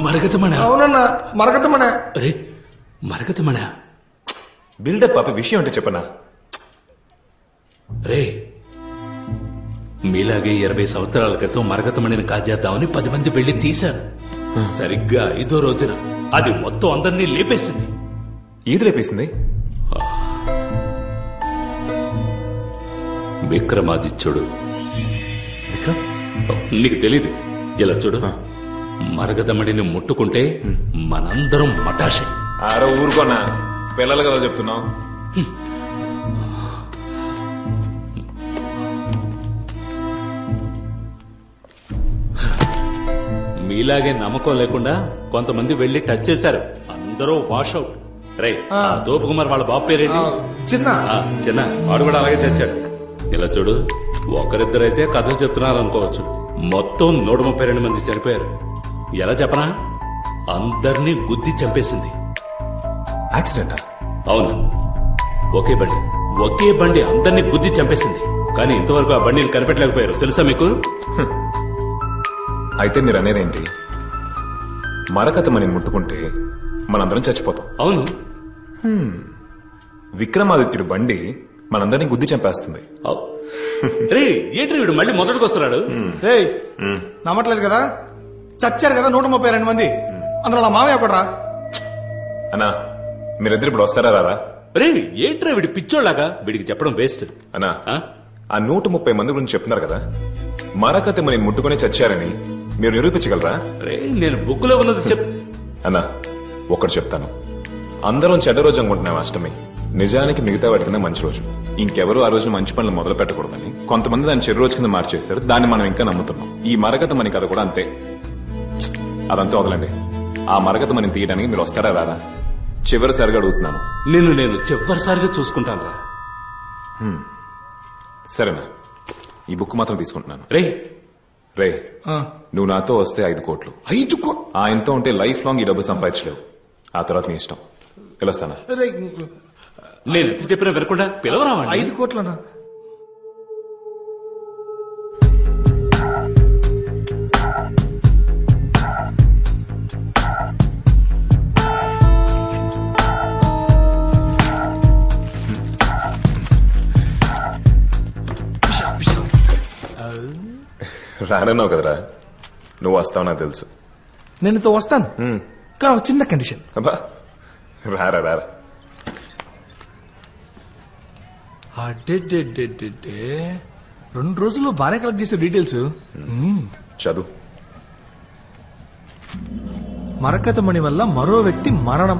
మరగతమణ అవునన్నా మరకతమనే అరే మరగతమణ బిల్డప్ ఆపి విషయం అంటే చెప్పనా రే మీలాగే ఇరవై సంవత్సరాల క్రితం మరగతమణిని కాజేద్దామని పది మంది పెళ్లి తీశారు సరిగ్గా ఐదో రోజున అది మొత్తం అందరినీ లేపేసింది ఏది లేపేసింది విక్రమాదిత్యుడు విక్రమ్ నీకు తెలీదు ఇలా చూడు మరగదమడిని ముట్టుకుంటే మనందరం మటాషే ఆరో ఊరుకోనా పిల్లలు కదా చెప్తున్నావు మీలాగే నమ్మకం లేకుండా కొంతమంది వెళ్లి టచ్ చేశారు అందరూ వాష్ అవుట్ రే ఆ దోపకుమార్ వాళ్ళ బాబు పేరేంటి చిన్న ఆ, చిన్న వాడు కూడా అలాగే చచ్చాడు ఇలా చూడు ఒకరిద్దరైతే కథలు చెప్తున్నారు అనుకోవచ్చు మొత్తం నూట ముప్పై రెండు మంది చనిపోయారు ఎలా చెప్పనా అందరినీ గుద్ది చంపేసింది యాక్సిడెంటా అవును ఒకే బండి ఒకే బండి అందరినీ గుద్ది చంపేసింది కానీ ఇంతవరకు ఆ బండిని కనిపెట్టలేకపోయారు తెలుసా మీకు అయితే మీరు అనేదేంటి మరకత మనని ముట్టుకుంటే మనందరం చచ్చిపోతాం అవును విక్రమాదిత్యుడు బండి మనందరినీ గుద్ది చంపేస్తుంది అవ్. రే ఏంటి వీడు మళ్ళీ మొదటికి వస్తున్నాడు రేయ్ నమ్మట్లేదు కదా చచ్చారు కదా నూట ముప్పై రెండు మంది అందులో నా మామయ్య ఒకట్రా అన్నా మీరిద్దరు ఇప్పుడు వస్తారా రారా రే ఏంట్రా వీడి పిచ్చోళ్ళగా వీడికి చెప్పడం వేస్ట్ అన్నా ఆ నూట ముప్పై మంది గురించి చెప్తున్నారు కదా మరకత మనని ముట్టుకుని చచ్చారని మీరు నిరూపించగలరా రే నేను బుక్ లో ఉన్నది చెప్ అన్నా ఒకటి చెప్తాను అందరం చెడ్డ రోజు అనుకుంటున్నాం అష్టమి నిజానికి మిగతా వాటికన్నా మంచి రోజు ఇంకెవరు ఆ రోజున మంచి పనులు మొదలు పెట్టకూడదని కొంతమంది దాన్ని చెడు రోజు కింద మార్చేస్తారు దాన్ని మనం ఇంకా నమ్ముతున్నాం ఈ మరకత మని కథ కూడా అంతే ఛ్! అదంతా వదలండి ఆ మరకత మని తీయడానికి మీరు వస్తారా రారా చివరిసారిగా అడుగుతున్నాను నిన్ను నేను చివరిసారిగా చూసుకుంటాను రా సరేనా ఈ బుక్ మాత్రం తీసుకుంటున్నాను రే రే నువ్వు నాతో వస్తే ఐదు కోట్లు ఐదు కో ఆయనతో ఉంటే లైఫ్ లాంగ్ ఈ డబ్బు సంపాదించలేవు ఆ తర్వాత నీ ఇష్టం పిలుస్తానా రేయ్, నేను ఎంత చెప్పినా వినకుండా పిలవరావండి ఐదు కోట్లనా రానన్నావు కదరా నువ్వు వస్తావు నాకు తెలుసు నేను నీతో వస్తాను కానీ ఒక చిన్న కండిషన్ అబ్బా రారా రారా అడ్డే రెండు రోజుల్లో బాగానే కలెక్ట్ చేసే డీటెయిల్స్ చదువు మరకతమణి వల్ల మరో వ్యక్తి మరణం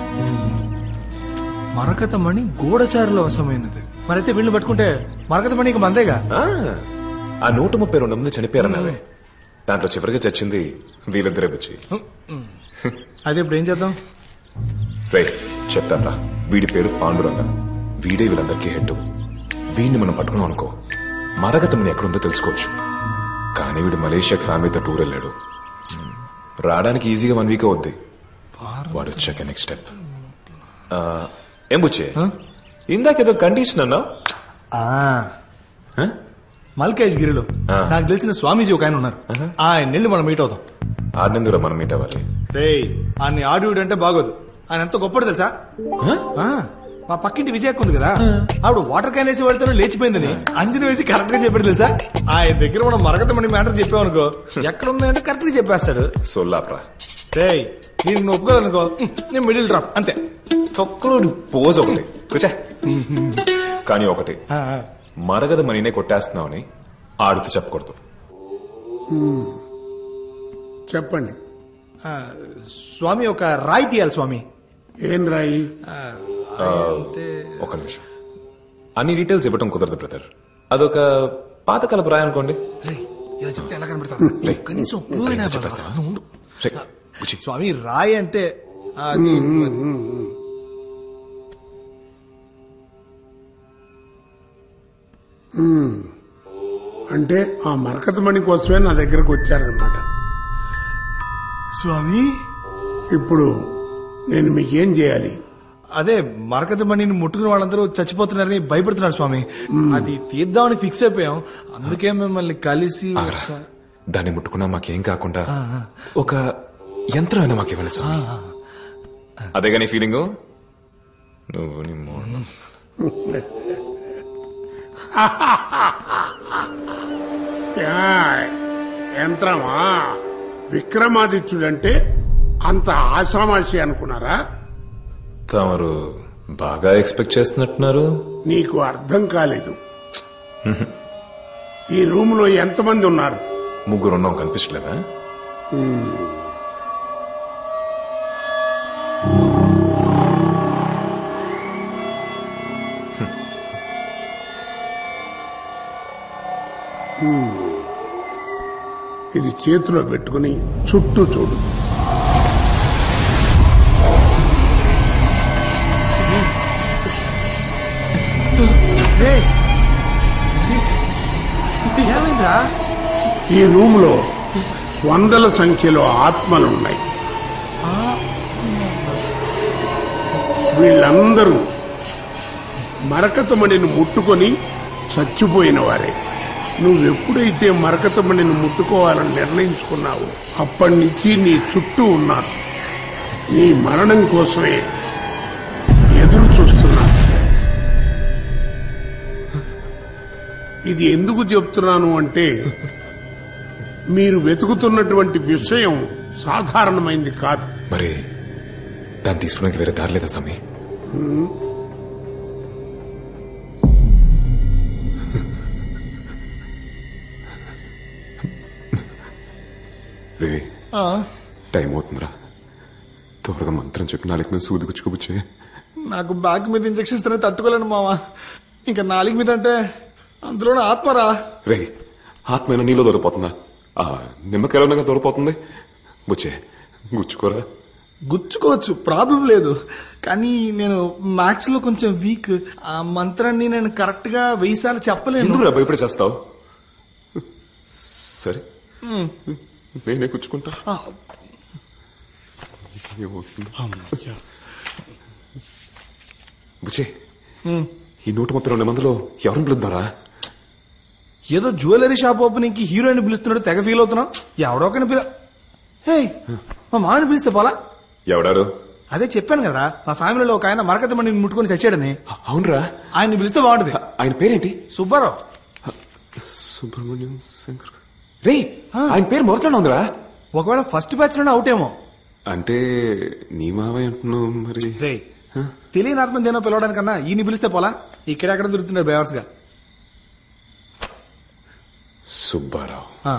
మరకతమణి గూఢచారుల వశమైనది మరైతే వీళ్ళు పట్టుకుంటే మరకతమణి ఇక మందేగా ఆ, ఆ నూట ముప్పై రెండు మంది చనిపోయారన్నదే దాంట్లో చివరిగా చచ్చింది వీళ్ళిద్దరే బుచ్చి అయితే ఇప్పుడు ఏం చేద్దాం రే చెప్తాను వీడి పేరు పాండురంగ వీడే వీళ్ళందరికీ హెడ్ వీడిని మనం పట్టుకున్నాం అనుకో మరగతమని ఎక్కడుందో తెలుసుకోవచ్చు కానీ వీడు మలేషియాకి ఫ్యామిలీతో టూర్ వెళ్ళాడు రావడానికి ఈజీగా వన్ వీక్ అవుద్ది వాడు వచ్చాక నెక్స్ట్ స్టెప్ ఏం బుచ్చే ఇందాకేదో కండిషన్ అన్నావు ఆ, ఆ? మల్కాజ్ గిరిలో ఆ. నాకు తెలిసిన స్వామీజీ ఒక ఆయన ఉన్నారు ఆయన వెళ్ళి మనం మీట్ అవుదాం ఆడినందుకు మనం మీట్ అవ్వాలి రే ఆయన ఆడియుడు అంటే బాగోదు ఆయన ఎంత గొప్పడు తెలుసా ఆ, మా పక్కింటి విజయక్క ఉంది కదా ఆవిడ వాటర్ క్యాన్ వేసి వెళ్తాను లేచిపోయిందని అంజన వేసి కరెక్ట్ గా చెప్పాడు తెలుసా ఆయన దగ్గర మనం మరగతమని మ్యాటర్ చెప్పామనుకో ఎక్కడ ఉంది అంటే కరెక్ట్ గా చెప్పేస్తాడు సొల్లాప్రా రే నేను నువ్వు ఒప్పుకోదనుకో నేను మిడిల్ డ్రాప్ అంతే తొక్కలోడు పోజ్ ఒకటి కూర్చో. కానీ ఒకటి ఆ, ఆ. మరగద మనీనే కొట్టేస్తున్నావని ఆడుతూ చెప్పకూడదు చెప్పండి ఆ, స్వామి ఒక రాయి తీయాలి స్వామి ఏం రాయి ఒక నిమిషం అన్ని డీటెయిల్స్ ఇవ్వటం కుదరదు బ్రదర్ అదొక పాతకాలపు రాయి అనుకోండి రేయ్, ఇలా చెప్తే ఎలా కనబడతా రే. కనీసం clue అయినా ఇవ్వాలి. చెప్పేస్తావా? నువ్వు ఉండు. రే, బుజ్జి. స్వామి రాయి అంటే అది మరి. అంటే ఆ మరకతమణి కోసమే నా దగ్గరకు వచ్చారనమాట స్వామి ఇప్పుడు నేను మీకేం చేయాలి అదే మరకత మణిని ముట్టుకున్న వాళ్ళందరూ చచ్చిపోతున్నారని భయపడుతున్నారు స్వామి అది తీద్దామని ఫిక్స్ అయిపోయాం అందుకే మిమ్మల్ని కలిసి ఆగరా. ఒకసారి- దాన్ని ముట్టుకున్నా మాకేం కాకుండా ఒక యంత్రం అయినా మాకేమైనా స్వామి అదేగా నీ ఫీలింగ్ నువ్వు నీ మోహన్ ఏయ్, యంత్రమా విక్రమాదిత్యుడంటే అంత ఆషామాషి అనుకున్నారా తమరు బాగా ఎక్స్పెక్ట్ చేస్తున్నట్టున్నారు నీకు అర్థం కాలేదు ఈ రూమ్ లో ఎంతమంది ఉన్నారు ముగ్గురు ఉన్నాం కనిపించలేదా ఇది చేతిలో పెట్టుకుని చుట్టూ చూడు రేయ్. ఏమైందిరా ఈ రూమ్ లో వందల సంఖ్యలో ఆత్మలున్నాయి వీళ్ళందరూ మరకతమణిని ముట్టుకొని చచ్చిపోయిన వారే నువ్వెప్పుడైతే మరకతమణిని ముట్టుకోవాలని నిర్ణయించుకున్నావో అప్పటి నుంచి నీ చుట్టూ ఉన్నారు నీ మరణం కోసమే ఎదురు చూస్తున్నారు ఇది ఎందుకు చెప్తున్నాను అంటే మీరు వెతుకుతున్నటువంటి విషయం సాధారణమైంది కాదు మరి దాన్ని తీసుకోవడానికి వేరే దారి లేదా స్వామి రే టైం అవుతుందిరా త్వరగా మంత్రం చెప్పి నాలుగు మీద సూది గుచ్చుకోబుచ్చే నాకు బ్యాక్ మీద ఇంజక్షన్ ఇస్తేనే తట్టుకోలేను మావా ఇంకా నాలుగు మీద అంటే అందులోనే ఆత్మరా రే ఆత్మైన నీలో దొరికిపోతుందా ఆ నిమ్మకాయలోనగా దొరికిపోతుంది బుచ్చే గుచ్చుకోరా గుచ్చుకోవచ్చు ప్రాబ్లం లేదు కానీ నేను మ్యాథ్స్ లో కొంచెం వీక్ ఆ మంత్రాన్ని నేను కరెక్ట్ గా వెయ్యి సార్లు చెప్పలేను ఎందుకు భయపడి చేస్తావు సరే నేనే గుచ్చుకుంటా ఆ, ఏమవుతుంది బుచ్చే ఈ నూట ముప్పై రెండు మందిలో ఎవరిని పిలుద్దారా ఏదో జ్యువెలరీ షాప్ ఓపెనింగ్ కి హీరోయిన్ పిలుస్తున్నాడు తెగ ఫీల్ అవుతున్నావు ఎవడో ఒకరిని పిల హే మా మామని పిలిస్తే పోలా ఎవడారు అదే చెప్పాను కదా మా ఫ్యామిలీలో ఒక ఆయన మరకత మండిని ముట్టుకొని చచ్చాడని అవునరా ఆయన్ని పిలిస్తే బాగుంటది ఆయన పేరేంటి సుబ్బారావు సుబ్రహ్మణ్యం శంకర్ రే ఆయన పేరు మొదట్లో ఉందిరా ఒకవేళ ఫస్ట్ బ్యాచ్ లోనే అవుట్ ఏమో అంటే నీ మావయ్య అంటున్నావు మరి రే తెలియని ఆత్మ దేనో పిలవడానికన్నా ఈయన పిలిస్తే పోలా ఇక్కడెక్కడ దొరుకుతున్నాడు బేవర్స్ గా సుబ్బారావు ఆ.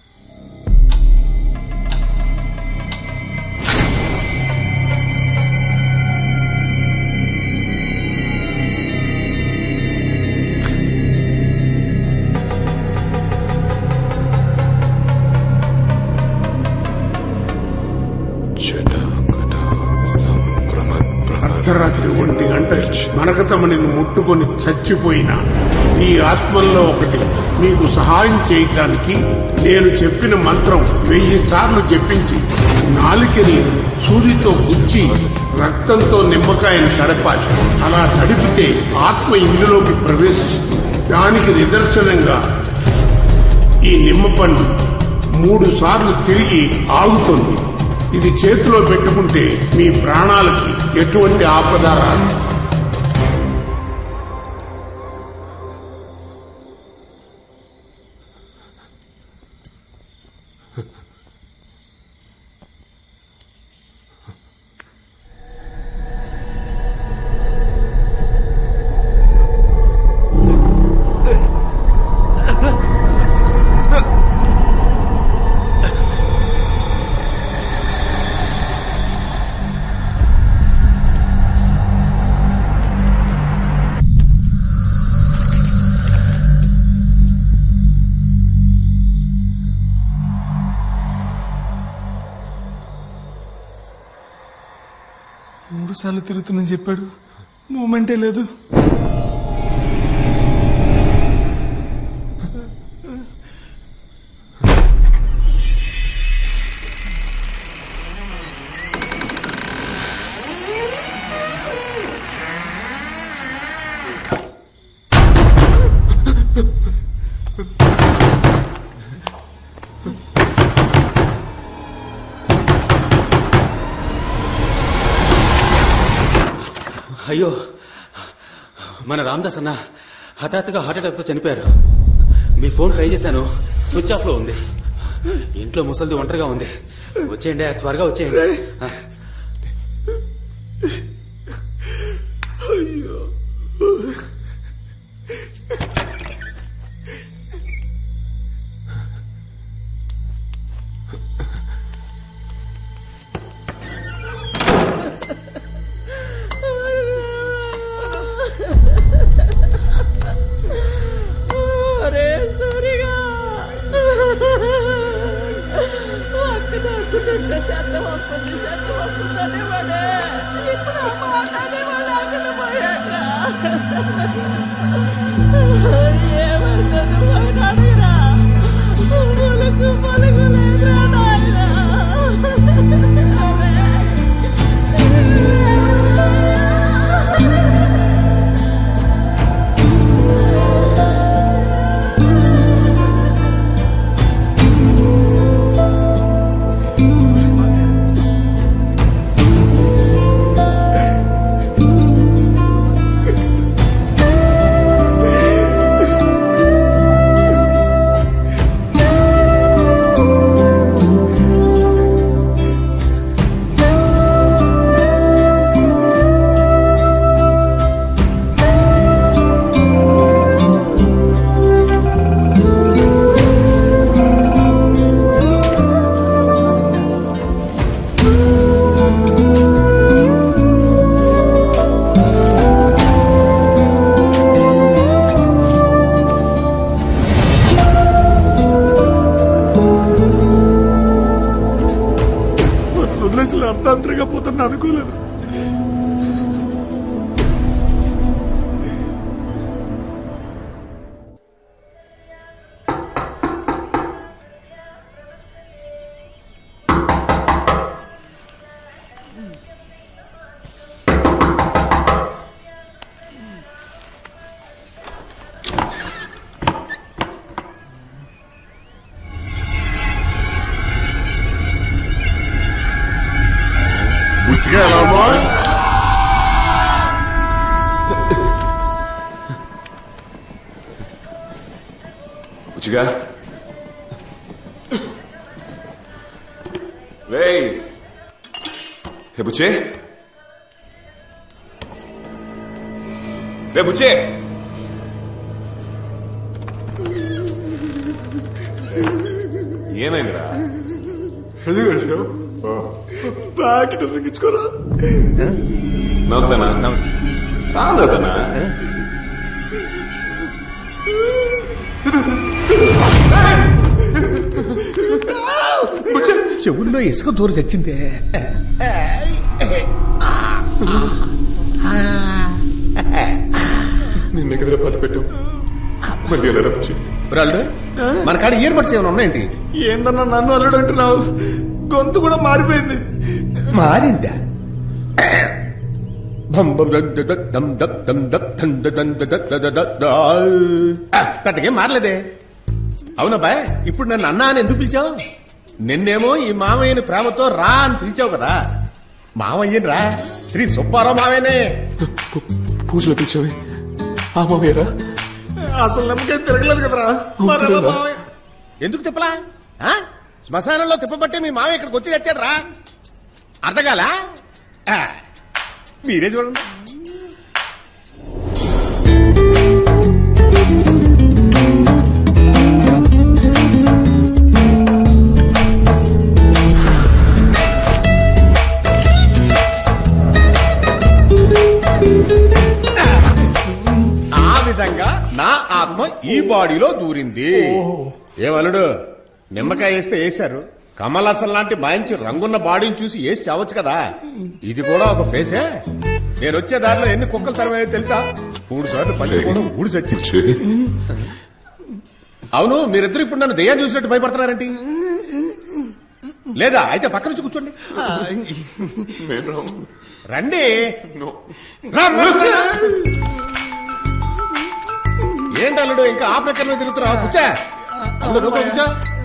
అర్ధరాత్రి ఒంటి గంట మరకతమణిని ముట్టుకొని చచ్చిపోయిన ఈ ఆత్మల్లో ఒకటి మీకు సహాయం చేయటానికి నేను చెప్పిన మంత్రం వెయ్యి సార్లు చెప్పించి నాలికని సూదితో గుచ్చి రక్తంతో నిమ్మకాయని తడపాలి అలా తడిపితే ఆత్మ ఇందులోకి ప్రవేశిస్తుంది దానికి నిదర్శనంగా ఈ నిమ్మపండు మూడు సార్లు తిరిగి ఆగుతుంది ఇది చేతిలో పెట్టుకుంటే మీ ప్రాణాలకి ఎటువంటి ఆపద రాదు మూడు సార్లు తిరుగుతుందని చెప్పాడు మూమెంటే లేదు అయ్యో మన రామదాస్ అన్న హఠాత్తుగా హార్ట్ అటాక్ తో చనిపోయారు మీ ఫోన్ ట్రై చేశాను స్విచ్ ఆఫ్ లో ఉంది ఇంట్లో ముసలిది ఒంటరిగా ఉంది వచ్చేయండి త్వరగా వచ్చేయండి ఆ. అరే సరిగా అక్కడ వస్తుందంటే శబ్దం వస్తుంది శబ్దం వస్తుందని వాడే ఇప్పుడు ఆ మాటని వాళ్ళు అక్కడ పోయాడ్రా ఏమవుతుంది వాడిని అడిగిరా పలుకు పలుకు లేదురా నాయనా వదిలేసి అర్థాంతరంగా పోతున్నా అనుకోలేదు బుచ్చిగా ఎలా అమ్మా బుచ్చిగా రేయ్ హే బుచ్చే రే బుచ్చే ఏమైందిరా ప్యాకెట్ తగ్గించుకోరా నమస్తేనా నమస్తే రామదాసనా చెవుల్లో ఇసుక దూరం చచ్చిందే నిన్న ఎక్కడ పాత పెట్టు మళ్ళీ ఎలా బుచ్చి బ్రాల్డ్ మన కాడ ఇయర్ బడ్స్ ఏమైనా ఉన్నాయండి ఏందన్నా నన్ను అల్లుడు అంటున్నావు గొంతు కూడా మారిపోయింది మారిందా బం బం దగ్ దగ్ దగ్ దమ్ దగ్ దమ్ దగ్ దమ్ దగ్ దమ్ దగ్ దగ్ దగ్ దగ్ దగ్ ఆ, పెద్దగా మారలేదే అవునబ్బాయ్ ఇప్పుడు నన్ను అన్నా అని ఎందుకు పిలిచావు నిన్నేమో ఈ మామయ్యని ప్రేమతో రా అని పిలిచావు కదా మామయ్యని రా శ్రీ సుబ్బారావు మావయ్యనే పూజలో పిలిచావి ఆ మామయ్యరా అసలు నమ్మకం తిరగలేదు కదరా మరెలా మావయ్య? ఎందుకు తిప్పలా ఆ? శ్మశానంలో తిప్పబట్టే మీ మామయ్య ఇక్కడికి వచ్చి తెచ్చాడు రా అర్థగాల మీరే చూడండి ఆ విధంగా నా ఆత్మ ఈ బాడీలో దూరింది ఏమలుడు నిమ్మకాయ వేస్తే వేశారు కమలాసన్ లాంటి మంచి రంగున్న బాడీని చూసి వేసి చావచ్చు కదా ఇది కూడా ఒక ఫేసే నేను వచ్చే దారిలో ఎన్ని కుక్కలు తరమయ్యో తెలుసా మూడు సార్లు పల్లి కూడా ఊడి చచ్చింది బుచ్చి అవును మీరిద్దరు ఇప్పుడు నన్ను దయ్యం చూసినట్టు భయపడుతున్నారేంటి లేదా అయితే పక్క నుంచి కూర్చోండి మేము రాము రండి నో రా, రా, రా, రా. ఏంటి అల్లుడు ఇంకా ఆ ప్రకారమే తిరుగుతున్నా కూర్చా అల్లుడు నువ్వు కూడా కూర్చో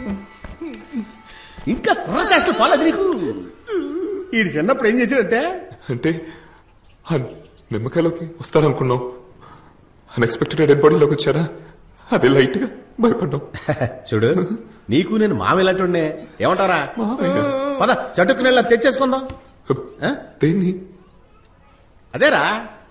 ఇంకా కుర్ర చేష్టలు పోలేదు నీకు ఈడు చిన్నప్పుడు ఏం చేశాడంటే అంటే ఆ నిమ్మకాయలోకి వస్తారనుకున్నాం అన్ఎక్స్పెక్టెడ్ డెడ్ బాడీలోకి వచ్చారా అది లైట్ గా భయపడ్డాం చూడు నీకు నేను మామిలాంటి ఏమంటారా మామయ్య. పద చటుక్కుని వెళ్ళి తెచ్చేసుకుందాం ఆ? దేన్ని అదేరా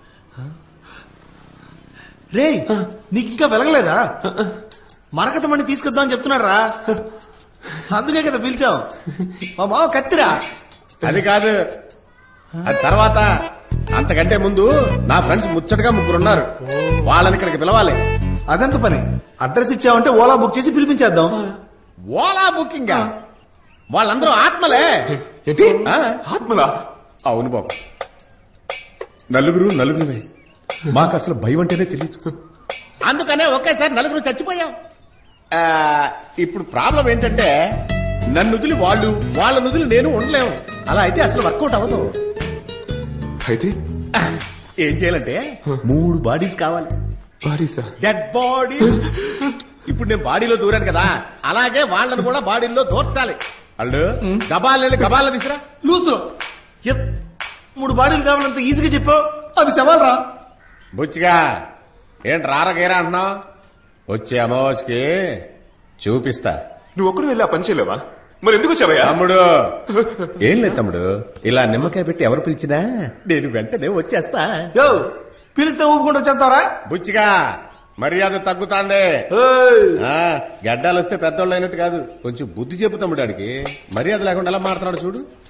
రే నీకు ఇంకా వెలగలేదా మరకత మణి తీసుకొద్దాం అని చెప్తున్నాడు రా అందుకే కదా పిలిచాం మా మావ కత్తిరా అది కాదు అది తర్వాత అంతకంటే ముందు నా ఫ్రెండ్స్ ముచ్చటగా ముగ్గురు ఉన్నారు వాళ్ళని ఇక్కడికి పిలవాలి అదంత పని అడ్రస్ ఇచ్చావంటే ఓలా బుక్ చేసి పిలిపించేద్దాం ఓలా బుకింగ్ వాళ్ళందరూ ఆత్మలే ఏంటి ఆ? ఆత్మలా అవును బాబు నలుగురు నలుగురువే మాకు అసలు భయం అంటేనే తెలియదు అందుకనే ఒకేసారి నలుగురు చచ్చిపోయాం ఆ, ఇప్పుడు ప్రాబ్లం ఏంటంటే నన్ను వదిలి వాళ్ళు వాళ్ళ నుదిలి నేను ఉండలేము అలా అయితే అసలు వర్కౌట్ అవ్వదు అయితే ఏం చేయాలంటే మూడు బాడీస్ కావాలి బాడీసా డెడ్ బాడీ ఇప్పుడు నేను బాడీలో దూరాను కదా అలాగే వాళ్ళని కూడా బాడీలో దూర్చాలి వాళ్ళు గబాలని గబాల తీసురా లూసు ఎత్- మూడు బాడీలు కావాలంత ఈజీగా చెప్పావు అది సవాల్ రా బుచ్చిగా ఏంటి రారగేరా అంటున్నావు వచ్చే అమావాస్యకి చూపిస్తా నువ్వు ఒక్కడు వెళ్ళి ఆ పని చేయలేవా మరి ఎందుకు వచ్చావయ్యా తమ్ముడు ఏం లేదు తమ్ముడు ఇలా నిమ్మకాయ పెట్టి ఎవరు పిలిచినా నేను వెంటనే వచ్చేస్తా యో పిలిస్తే ఊపుకుంటూ వచ్చేస్తావరా బుచ్చిగా మర్యాద తగ్గుతాంది ఏయ్, ఆ, గడ్డాలు వస్తే పెద్దోళ్ళు అయినట్టు కాదు కొంచెం బుద్ధి చెప్పు తమ్ముడాడికి మర్యాద లేకుండా ఎలా మాడుతున్నాడు చూడు